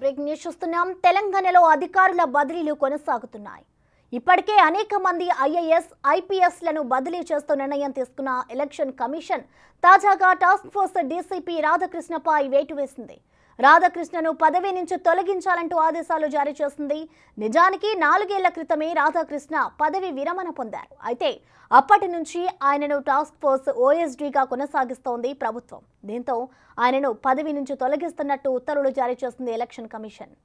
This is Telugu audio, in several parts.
బ్రేకింగ్ న్యూస్ చూస్తున్నాం తెలంగాణలో అధికారుల బదిలీలు కొనసాగుతున్నాయి ఇప్పటికే అనేక మంది ఐఏఎస్ ఐపీఎస్లను బదిలీ చేస్తూ నిర్ణయం తీసుకున్న ఎలక్షన్ కమిషన్ తాజాగా టాస్క్ ఫోర్స్ డీసీపీ రాధాకృష్ణపై వేటు వేసింది రాధాకృష్ణను పదవి నుంచి తొలగించాలంటూ ఆదేశాలు జారీ చేసింది నిజానికి నాలుగేళ్ల క్రితమే రాధాకృష్ణ పదవి విరమణ పొందారు అయితే అప్పటి నుంచి ఆయనను టాస్క్ ఫోర్స్ ఓఎస్డీగా కొనసాగిస్తోంది ప్రభుత్వం దీంతో ఆయనను పదవి నుంచి తొలగిస్తున్నట్టు ఉత్తర్వులు జారీ చేసింది ఎలక్షన్ కమిషన్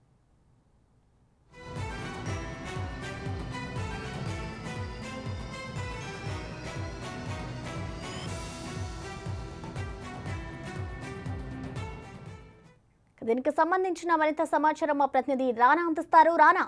దీనికి సంబంధించిన మరింత సమాచారం మా ప్రతినిధి రానా అందిస్తారు రానా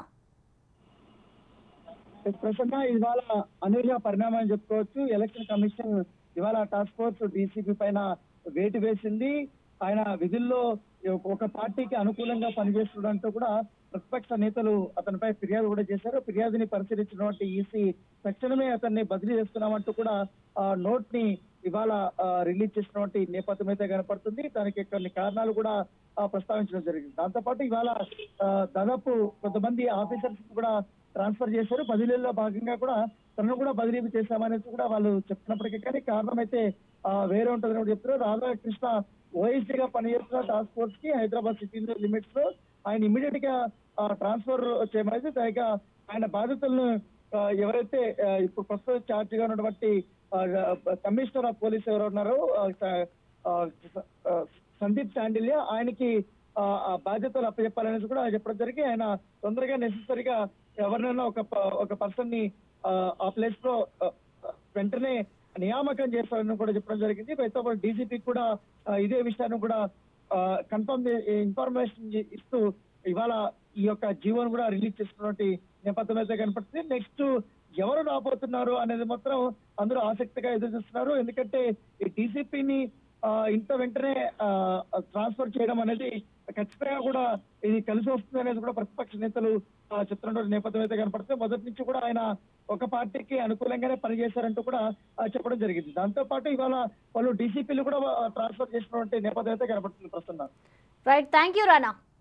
ప్రసన్న ఇవాళ అనూహ్య పరిణామం అని చెప్పుకోవచ్చు ఎలక్షన్ కమిషన్ ఇవాళ టాస్క్ ఫోర్స్ డీసీపీ పైన వేటు వేసింది ఆయన విధుల్లో ఒక పార్టీకి అనుకూలంగా పనిచేస్తుండంటూ కూడా ప్రతిపక్ష నేతలు అతనిపై ఫిర్యాదు కూడా చేశారు ఫిర్యాదుని పరిశీలించినటువంటి ఈసీ తక్షణమే అతన్ని బదిలీ చేస్తున్నామంటూ కూడా ఆ నోట్ ని ఇవాళ ఆ, రిలీజ్ చేసినటువంటి నేపథ్యం అయితే కనపడుతుంది దానికి కొన్ని కారణాలు కూడా ఆ, ప్రస్తావించడం జరిగింది దాంతోపాటు ఇవాళ ఆ, దాదాపు కొంతమంది ఆఫీసర్స్ కూడా ట్రాన్స్ఫర్ చేశారు బదిలీల్లో భాగంగా కూడా తనను కూడా బదిలీ చేశామనేసి కూడా వాళ్ళు చెప్తున్నప్పటికీ కానీ కారణం అయితే ఆ, వేరే ఉంటుందని కూడా చెప్తున్నారు రాధాకృష్ణ ఓఎస్డీ గా పనిచేస్తున్న టాస్క్ ఫోర్స్ కి హైదరాబాద్ సిటీ లిమిట్స్ లో ఆయన ఇమీడియట్ గా ట్రాన్స్ఫర్ చేయమనేసి పైగా ఆయన బాధ్యతలను ఆ, ఎవరైతే ఆ, ఇప్పుడు ప్రస్తుత ఛార్జ్ గా ఉన్నటువంటి ఆ, కమిషనర్ ఆఫ్ పోలీస్ ఎవరు ఉన్నారో ఆ, స- ఆ, స- ఆ, సందీప్ చాండిల్య ఆయనకి ఆ, ఆ బాధ్యతలు అప్పచెప్పాలనేసి కూడా చెప్పడం జరిగి ఆయన తొందరగా నెసెసరీగా ఎవరినైనా ఒక ప- ఒక పర్సన్ ని ఆ, ఆ ప్లేస్ లో ఆ, వెంటనే నియామకం చేస్తారని కూడా చెప్పడం జరిగింది అయితే డీజీపీ కూడా ఆ, ఇదే విషయాన్ని కూడా కన్ఫర్మ్ ఇన్ఫర్మేషన్ ఇస్తూ ఇవాళ ఈ యొక్క జీవోను కూడా రిలీజ్ చేస్తున్నటువంటి నేపథ్యం అయితే కనపడుతుంది నెక్స్ట్ ఎవరు రాబోతున్నారు అనేది మాత్రం అందరూ ఆసక్తిగా ఎదురు చూస్తున్నారు ఎందుకంటే ఈ డీసీపీని ఇంత వెంటనే ట్రాన్స్ఫర్ చేయడం అనేది ఖచ్చితంగా కూడా ఇది కలిసి వస్తుంది అనేది కూడా ప్రతిపక్ష నేతలు ఆ, చెప్తున్నటువంటి నేపథ్యం అయితే కనపడుతుంది మొదటి నుంచి కూడా ఆయన ఒక పార్టీకి అనుకూలంగానే పనిచేశారంటూ కూడా ఆ, చెప్పడం జరిగింది దాంతో పాటు ఇవాళ వాళ్ళు డీసీపీలు కూడా ట్రాన్స్ఫర్ చేసినటువంటి నేపథ్యం అయితే కనపడుతుంది ప్రస్తుతం రైట్ థ్యాంక్ యూ రానా